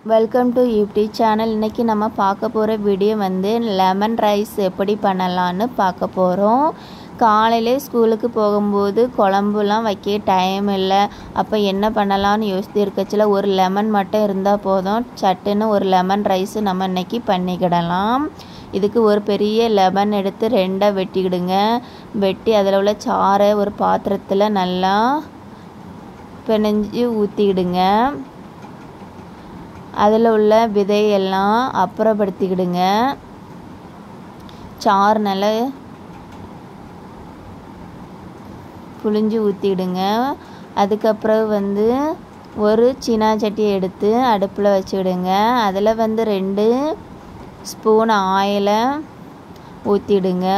welcome to YouTube channel இன்றைக்கி நம்ம பார்க்க போகிற வீடியோ வந்து லெமன் ரைஸ் எப்படி பண்ணலான்னு பார்க்க போகிறோம் காலையிலே ஸ்கூலுக்கு போகும்போது குழம்புலாம் வைக்க டைம் இல்லை அப்போ என்ன பண்ணலான்னு யோசித்து இருக்கச்சில ஒரு லெமன் மட்டும் இருந்தால் போதும் சட்டுன்னு ஒரு லெமன் ரைஸ் நம்ம இன்னைக்கு பண்ணிக்கிடலாம் இதுக்கு ஒரு பெரிய லெமன் எடுத்து ரெண்டாக வெட்டிக்கிடுங்க வெட்டி அதில் உள்ள சாறை ஒரு பாத்திரத்தில் நல்லா பிணைஞ்சு ஊற்றிக்கிடுங்க அதில் உள்ள விதையெல்லாம் அப்புறப்படுத்திக்கிடுங்க சாறு நல்லா புழிஞ்சு ஊற்றிடுங்க அதுக்கப்புறம் வந்து ஒரு சீனா சட்டியை எடுத்து அடுப்பில் வச்சுக்கிடுங்க அதில் வந்து ரெண்டு ஸ்பூன் ஆயிலை ஊற்றிடுங்க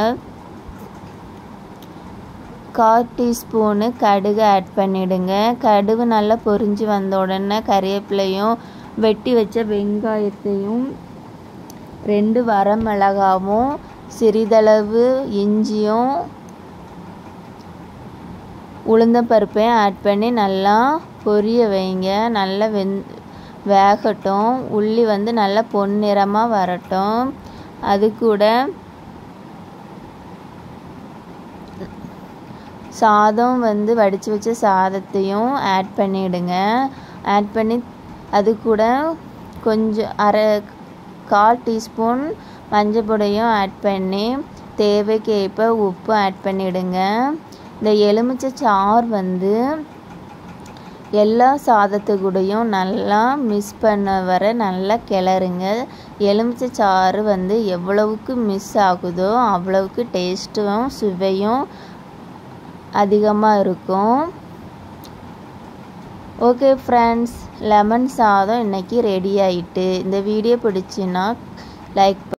கால் டீஸ்பூனு கடுகு ஆட் பண்ணிவிடுங்க கடுகு நல்லா பொரிஞ்சு வந்த உடனே கறிவேப்பிலையும் வெட்டி வச்ச வெங்காயத்தையும் ரெண்டு வரமிளகாவும் சிறிதளவு இஞ்சியும் உளுந்தம்பருப்பையும் ஆட் பண்ணி நல்லா பொரிய வைங்க நல்லா வெந் வேகட்டும் உள்ளி வந்து நல்லா பொன்னிறமாக வரட்டும் அது கூட சாதம் வந்து வடித்து வச்ச சாதத்தையும் ஆட் பண்ணிவிடுங்க ஆட் பண்ணி அது கூட கொஞ்சம் அரை கால் டீஸ்பூன் மஞ்சள் பொடியும் ஆட் பண்ணி தேவைக்கேற்ப உப்பு ஆட் பண்ணிவிடுங்க இந்த எலுமிச்சை சாறு வந்து எல்லா சாதத்து கூடயும் நல்லா மிஸ் பண்ண வர நல்லா கிளறுங்க எலுமிச்சை சாறு வந்து எவ்வளவுக்கு மிஸ் ஆகுதோ அவ்வளவுக்கு டேஸ்ட்டும் சுவையும் அதிகமாக இருக்கும் ஓகே ஃப்ரெண்ட்ஸ் லெமன் சாதம் இன்றைக்கி ரெடி ஆயிட்டு இந்த வீடியோ பிடிச்சின்னா லைக்